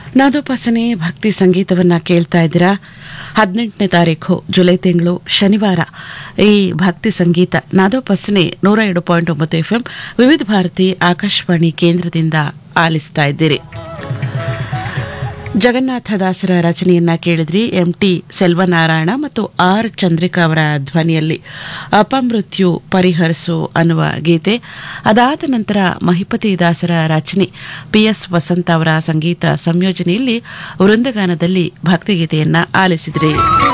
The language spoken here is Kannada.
ನಾದೋಪಾಸನೆ ಭಕ್ತಿ ಸಂಗೀತವನ್ನ ಕೇಳ್ತಾ ಇದ್ದೀರಾ ಹದಿನೆಂಟನೇ ತಾರೀಕು ಜುಲೈ ತಿಂಗಳು ಶನಿವಾರ ಈ ಭಕ್ತಿ ಸಂಗೀತ ನಾದೋಪಾಸನೆ ನೂರ ಎರಡು ಪಾಯಿಂಟ್ ಒಂಬತ್ತು ಎಫ್ ಎಂ ವಿವಿಧ ಭಾರತಿ ಆಕಾಶವಾಣಿ ಕೇಂದ್ರದಿಂದ ಆಲಿಸ್ತಾ ಇದ್ದೀರಿ ಜಗನ್ನಾಥದಾಸರ ರಚನೆಯನ್ನ ಕೇಳಿದ್ರಿ ಎಂ ಟಿ ಸೆಲ್ವನಾರಾಯಣ ಮತ್ತು ಆರ್ ಚಂದ್ರಿಕಾ ಅವರ ಧ್ವನಿಯಲ್ಲಿ ಅಪಮೃತ್ಯು ಪರಿಹರಿಸು ಅನ್ನುವ ಗೀತೆ ಅದಾದ ನಂತರ ಮಹಿಪತಿ ದಾಸರ ರಚನೆ ಪಿ ಎಸ್ ವಸಂತ ಅವರ ಸಂಗೀತ ಸಂಯೋಜನೆಯಲ್ಲಿ ವೃಂದಗಾನದಲ್ಲಿ ಭಕ್ತಿಗೀತೆಯನ್ನ ಆಲಿಸಿದ್ರಿ